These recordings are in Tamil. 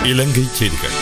இலங்கை செய்திகள்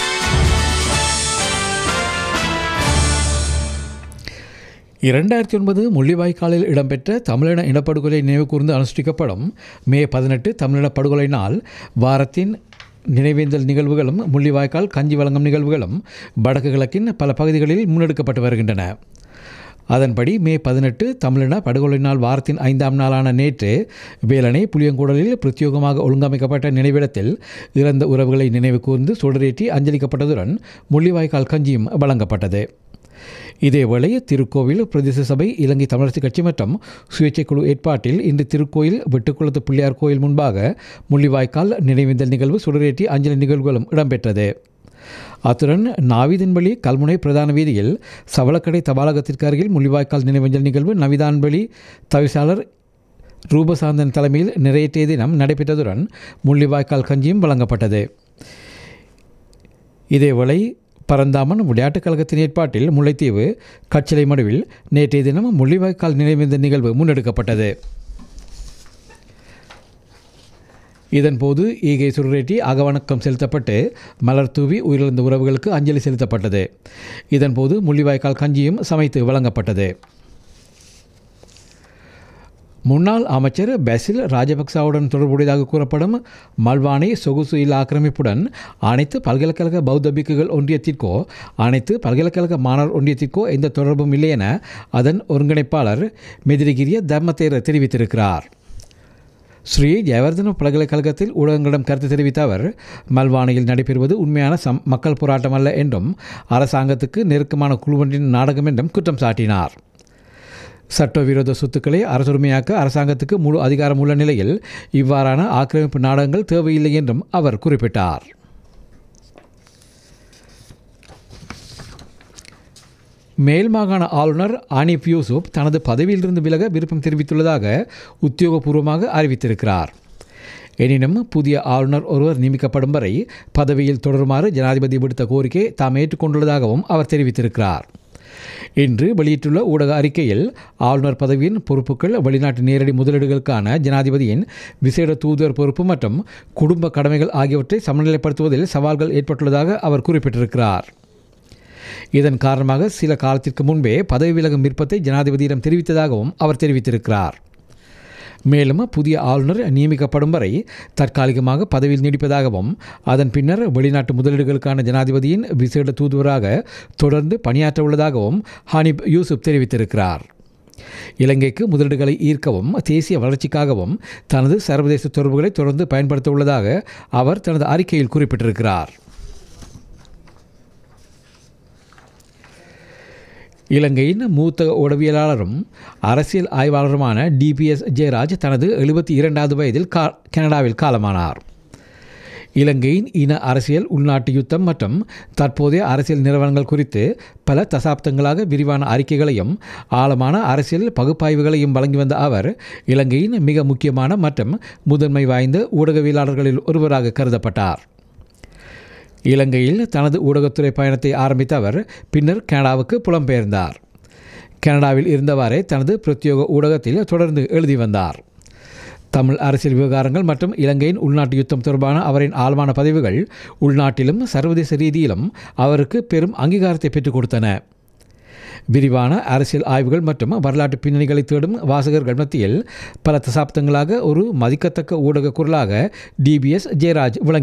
இரண்டாயிரத்தி ஒன்பது முள்ளிவாய்க்காலில் இடம்பெற்ற தமிழின இனப்படுகொலை நினைவு கூர்ந்து அனுஷ்டிக்கப்படும் மே பதினெட்டு தமிழின படுகொலை நாள் வாரத்தின் நினைவேந்தல் நிகழ்வுகளும் முள்ளிவாய்க்கால் கஞ்சி வழங்கும் நிகழ்வுகளும் வடக்கு கிழக்கின் பல பகுதிகளில் முன்னெடுக்கப்பட்டு வருகின்றன அதன்படி மே பதினெட்டு தமிழின படுகொலை நாள் வாரத்தின் ஐந்தாம் நாளான நேற்று வேலனை புளியங்கூடலில் பிரத்யோகமாக ஒழுங்கமைக்கப்பட்ட நினைவிடத்தில் இறந்த உறவுகளை நினைவு கூர்ந்து சுடரேற்றி அஞ்சலிக்கப்பட்டதுடன் முள்ளிவாய்க்கால் கஞ்சியும் வழங்கப்பட்டது இதேவேளை திருக்கோவில் பிரதேச சபை இலங்கை தமிழரசு கட்சி மற்றும் சுயேட்சை குழு ஏற்பாட்டில் இன்று திருக்கோயில் வெட்டுக்குளத்து பிள்ளையார் கோயில் முன்பாக முள்ளிவாய்க்கால் நினைவேந்தல் நிகழ்வு சுடரேற்றி அஞ்சலி நிகழ்வுகளும் இடம்பெற்றது அத்துடன் நாவிதன்பள்ளி கல்முனை பிரதான வீதியில் சவளக்கடை தபாலகத்திற்கு அருகில் முள்ளிவாய்க்கால் நினைவஞ்சல் நிகழ்வு நவிதான்பள்ளி தவிசாளர் ரூபசாந்தன் தலைமையில் நிறைவேற்றிய தினம் நடைபெற்றதுடன் முள்ளிவாய்க்கால் கஞ்சியும் வழங்கப்பட்டது இதேவேளை பரந்தாமன் விளையாட்டுக் கழகத்தின் ஏற்பாட்டில் முல்லைத்தீவு கச்சிலை மடுவில் நேற்றைய தினம் முள்ளிவாய்க்கால் நினைவேந்த நிகழ்வு முன்னெடுக்கப்பட்டது இதன்போது ஈகை சுருரேட்டி அகவணக்கம் செலுத்தப்பட்டு மலர் தூவி உயிரிழந்த உறவுகளுக்கு அஞ்சலி செலுத்தப்பட்டது இதன்போது முள்ளிவாய்க்கால் கஞ்சியும் சமைத்து வழங்கப்பட்டது முன்னாள் அமைச்சர் பெசில் ராஜபக்சாவுடன் தொடர்புடையதாக கூறப்படும் மல்வானை சொகுசு இல்ல ஆக்கிரமிப்புடன் அனைத்து பல்கலைக்கழக பௌத்த பிக்குகள் ஒன்றியத்திற்கோ அனைத்து பல்கலைக்கழக மாணவர் ஒன்றியத்திற்கோ எந்த தொடர்பும் இல்லை என அதன் ஒருங்கிணைப்பாளர் மெதிரிகிரிய தர்மதேர தெரிவித்திருக்கிறார் ஸ்ரீ ஜெயவர்தன பல்கலைக்கழகத்தில் ஊடகங்களிடம் கருத்து தெரிவித்த அவர் மல்வானையில் நடைபெறுவது உண்மையான சம் மக்கள் போராட்டம் அல்ல என்றும் அரசாங்கத்துக்கு நெருக்கமான குழுவொன்றின் நாடகம் என்றும் குற்றம் சாட்டினார் சட்டவிரோத சொத்துக்களை அரசுரிமையாக்க அரசாங்கத்துக்கு முழு அதிகாரம் உள்ள நிலையில் இவ்வாறான ஆக்கிரமிப்பு நாடகங்கள் தேவையில்லை என்றும் அவர் குறிப்பிட்டார் மேல் மாகாண ஆளுநர் ஆனிப் யூசுப் தனது பதவியிலிருந்து விலக விருப்பம் தெரிவித்துள்ளதாக உத்தியோகபூர்வமாக அறிவித்திருக்கிறார் எனினும் புதிய ஆளுநர் ஒருவர் நியமிக்கப்படும் வரை பதவியில் தொடருமாறு ஜனாதிபதி விடுத்த கோரிக்கை தாம் ஏற்றுக்கொண்டுள்ளதாகவும் அவர் தெரிவித்திருக்கிறார் இன்று வெளியிட்டுள்ள ஊடக அறிக்கையில் ஆளுநர் பதவியின் பொறுப்புகள் வெளிநாட்டு நேரடி முதலீடுகளுக்கான ஜனாதிபதியின் விசேட தூதுவர் பொறுப்பு மற்றும் குடும்ப கடமைகள் ஆகியவற்றை சமநிலைப்படுத்துவதில் சவால்கள் ஏற்பட்டுள்ளதாக அவர் குறிப்பிட்டிருக்கிறார் இதன் காரணமாக சில காலத்திற்கு முன்பே பதவி விலகும் விருப்பத்தை ஜனாதிபதியிடம் தெரிவித்ததாகவும் அவர் தெரிவித்திருக்கிறார் மேலும் புதிய ஆளுநர் நியமிக்கப்படும் வரை தற்காலிகமாக பதவியில் நீடிப்பதாகவும் அதன் பின்னர் வெளிநாட்டு முதலீடுகளுக்கான ஜனாதிபதியின் விசேட தூதுவராக தொடர்ந்து பணியாற்ற உள்ளதாகவும் ஹானிப் யூசுப் தெரிவித்திருக்கிறார் இலங்கைக்கு முதலீடுகளை ஈர்க்கவும் தேசிய வளர்ச்சிக்காகவும் தனது சர்வதேச தொடர்புகளை தொடர்ந்து பயன்படுத்த உள்ளதாக அவர் தனது அறிக்கையில் குறிப்பிட்டிருக்கிறார் இலங்கையின் மூத்த உடவியலாளரும் அரசியல் ஆய்வாளருமான டிபிஎஸ் ஜெயராஜ் தனது எழுபத்தி இரண்டாவது வயதில் கா கனடாவில் காலமானார் இலங்கையின் இன அரசியல் உள்நாட்டு யுத்தம் மற்றும் தற்போதைய அரசியல் நிறுவனங்கள் குறித்து பல தசாப்தங்களாக விரிவான அறிக்கைகளையும் ஆழமான அரசியல் பகுப்பாய்வுகளையும் வழங்கி வந்த அவர் இலங்கையின் மிக முக்கியமான மற்றும் முதன்மை வாய்ந்த ஊடகவியலாளர்களில் ஒருவராக கருதப்பட்டார் இலங்கையில் தனது ஊடகத்துறை பயணத்தை ஆரம்பித்த அவர் பின்னர் கனடாவுக்கு புலம்பெயர்ந்தார் கனடாவில் இருந்தவாறே தனது பிரத்யோக ஊடகத்தில் தொடர்ந்து எழுதி வந்தார் தமிழ் அரசியல் விவகாரங்கள் மற்றும் இலங்கையின் உள்நாட்டு யுத்தம் தொடர்பான அவரின் ஆழமான பதிவுகள் உள்நாட்டிலும் சர்வதேச ரீதியிலும் அவருக்கு பெரும் அங்கீகாரத்தை பெற்றுக் கொடுத்தன விரிவான அரசியல் ஆய்வுகள் மற்றும் வரலாற்று பின்னணிகளை தேடும் வாசகர்கள் மத்தியில் பல தசாப்தங்களாக ஒரு மதிக்கத்தக்க ஊடக குரலாக டிபிஎஸ் ஜெயராஜ் விளங்கி